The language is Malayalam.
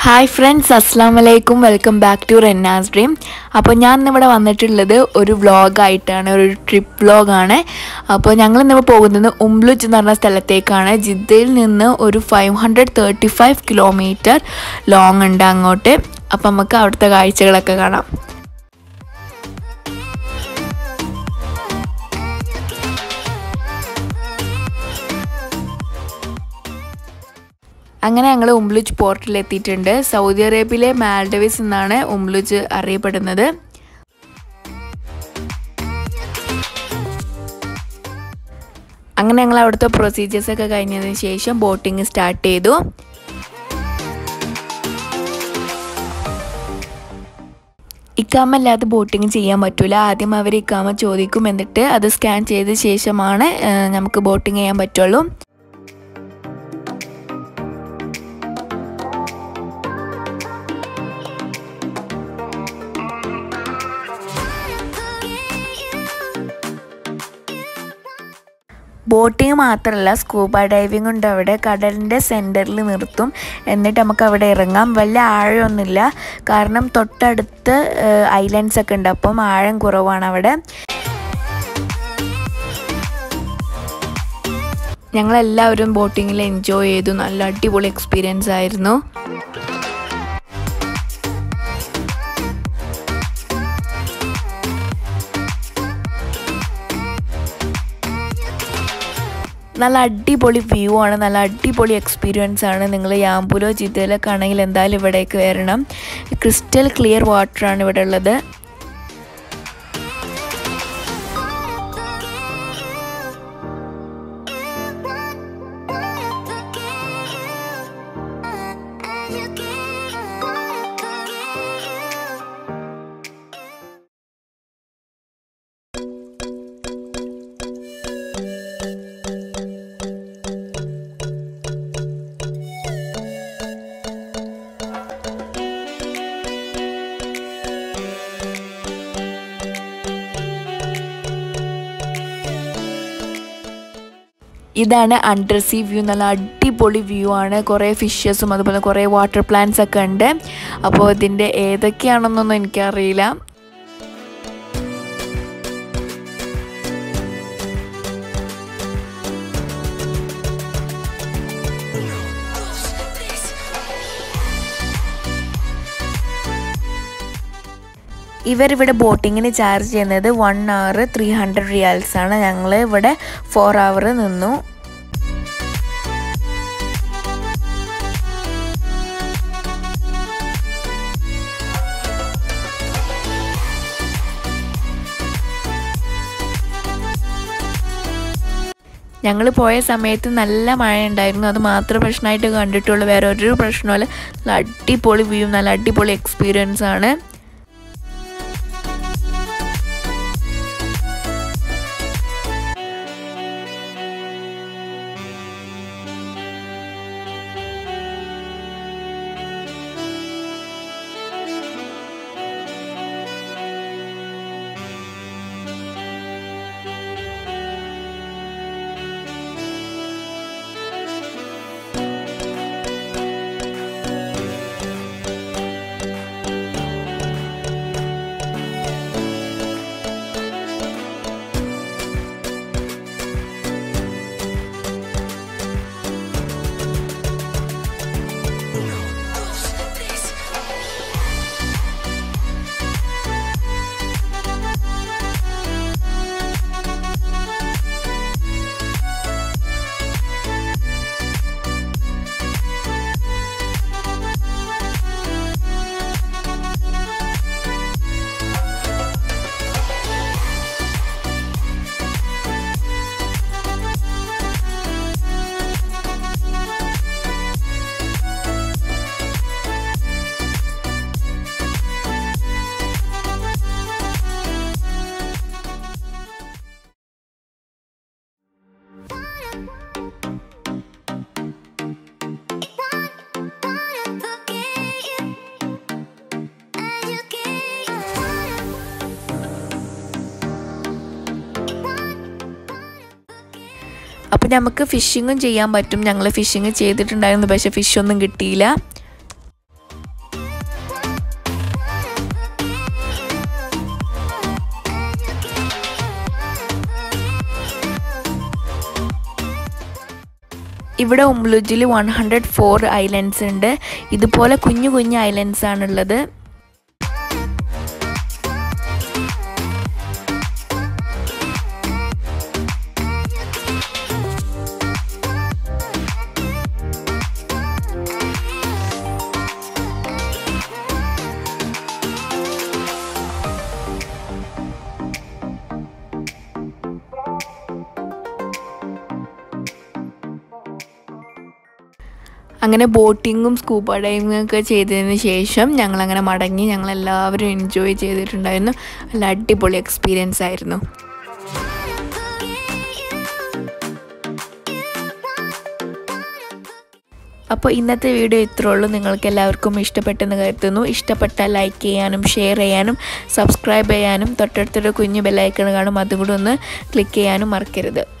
ഹായ് ഫ്രണ്ട്സ് അസ്സാം വലൈക്കും welcome back to Renna's dream അപ്പോൾ ഞാൻ ഇന്നിവിടെ വന്നിട്ടുള്ളത് ഒരു വ്ളോഗായിട്ടാണ് ഒരു ട്രിപ്പ് വ്ളോഗാണ് അപ്പോൾ ഞങ്ങൾ ഇന്നിവിടെ പോകുന്നത് ഉംബ്ലുജ് എന്ന് പറഞ്ഞ സ്ഥലത്തേക്കാണ് ജിദ്ദയിൽ നിന്ന് ഒരു five hundred thirty five kilometre long ഉണ്ട് അങ്ങോട്ട് അപ്പോൾ നമുക്ക് അവിടുത്തെ കാഴ്ചകളൊക്കെ കാണാം അങ്ങനെ ഞങ്ങൾ ഉംബ്ലുജ് പോർട്ടിൽ എത്തിയിട്ടുണ്ട് സൗദി അറേബ്യയിലെ മാൽഡവീസ് എന്നാണ് ഉംബ്ലുജ് അറിയപ്പെടുന്നത് അങ്ങനെ ഞങ്ങൾ അവിടുത്തെ പ്രൊസീജിയേഴ്സ് ഒക്കെ കഴിഞ്ഞതിന് ശേഷം ബോട്ടിങ് സ്റ്റാർട്ട് ചെയ്തു ഇക്കാമ അല്ലാതെ ബോട്ടിങ് ചെയ്യാൻ പറ്റില്ല ആദ്യം അവർ ഇക്കാമ ചോദിക്കും എന്നിട്ട് അത് സ്കാൻ ചെയ്ത ശേഷമാണ് ഏഹ്, നമുക്ക് ബോട്ടിങ് ചെയ്യാൻ പറ്റുള്ളൂ ബോട്ടിങ് മാത്രമല്ല സ്കൂബ ഡൈവിംഗ് ഉണ്ട് അവിടെ കടലിൻ്റെ സെൻറ്ററിൽ നിർത്തും എന്നിട്ട് നമുക്ക് അവിടെ ഇറങ്ങാം വലിയ ആഴമൊന്നുമില്ല കാരണം തൊട്ടടുത്ത് ഐലൻഡ്സ് ഒക്കെ ഉണ്ട് അപ്പം ആഴം കുറവാണ് അവിടെ ഞങ്ങളെല്ലാവരും ബോട്ടിങ്ങിൽ എൻജോയ് ചെയ്തു നല്ല അടിപൊളി എക്സ്പീരിയൻസ് ആയിരുന്നു നല്ല അടിപൊളി വ്യൂ ആണ് നല്ല അടിപൊളി എക്സ്പീരിയൻസ് ആണ് നിങ്ങൾ യാമ്പുലോ ജിദ്ദയിലൊക്കെ ആണെങ്കിൽ എന്തായാലും ഇവിടേക്ക് വരണം ക്രിസ്റ്റൽ ക്ലിയർ വാട്ടറാണ് ഇവിടെ ഉള്ളത് ഇതാണ് അണ്ടർ സീ വ്യൂ നല്ല അടിപൊളി വ്യൂ ആണ് കുറേ ഫിഷസും അതുപോലെ കുറേ വാട്ടർ പ്ലാന്റ്സ് ഒക്കെ ഉണ്ട് അപ്പോൾ ഇതിൻ്റെ ഏതൊക്കെയാണെന്നൊന്നും എനിക്കറിയില്ല ഇവരിവിടെ ബോട്ടിങ്ങിന് ചാർജ് ചെയ്യുന്നത് one hour three hundred riyals ആണ് ഞങ്ങൾ ഇവിടെ ഫോർ അവർ നിന്നു ഞങ്ങൾ പോയ സമയത്ത് നല്ല മഴ ഉണ്ടായിരുന്നു അത് മാത്രം പ്രശ്നമായിട്ട് കണ്ടിട്ടുള്ളൂ വേറെ ഒരു പ്രശ്നമല്ല നല്ല അടിപൊളി വ്യൂ നല്ല അടിപൊളി എക്സ്പീരിയൻസ് ആണ് അപ്പോൾ നമുക്ക് ഫിഷിങ്ങും ചെയ്യാൻ പറ്റും ഞങ്ങൾ ഫിഷിങ് ചെയ്തിട്ടുണ്ടായിരുന്നു പക്ഷേ ഫിഷൊന്നും കിട്ടിയില്ല ഇവിടെ ഉംലുജിൽ വൺ ഹൺഡ്രഡ് ഫോർ ഐലൻഡ്സ് ഉണ്ട് ഇതുപോലെ കുഞ്ഞു കുഞ്ഞു ഐലൻഡ്സ് ആണുള്ളത് അങ്ങനെ ബോട്ടിങ്ങും സ്കൂബ ഡൈവിങ്ങും ഒക്കെ ചെയ്തതിന് ശേഷം ഞങ്ങളങ്ങനെ മടങ്ങി ഞങ്ങളെല്ലാവരും എൻജോയ് ചെയ്തിട്ടുണ്ടായിരുന്നു നല്ല അടിപൊളി എക്സ്പീരിയൻസ് ആയിരുന്നു അപ്പോൾ ഇന്നത്തെ വീഡിയോ ഇത്രേ ഉള്ളൂ നിങ്ങൾക്ക് എല്ലാവർക്കും ഇഷ്ടപ്പെട്ടെന്ന് കരുതുന്നു ഇഷ്ടപ്പെട്ടാൽ ലൈക്ക് ചെയ്യാനും ഷെയർ ചെയ്യാനും സബ്സ്ക്രൈബ് ചെയ്യാനും തൊട്ടടുത്തൊരു കുഞ്ഞു ബെല്ലൈക്കൺ കാണും അതും കൂടെ ഒന്ന് ക്ലിക്ക് ചെയ്യാനും മറക്കരുത്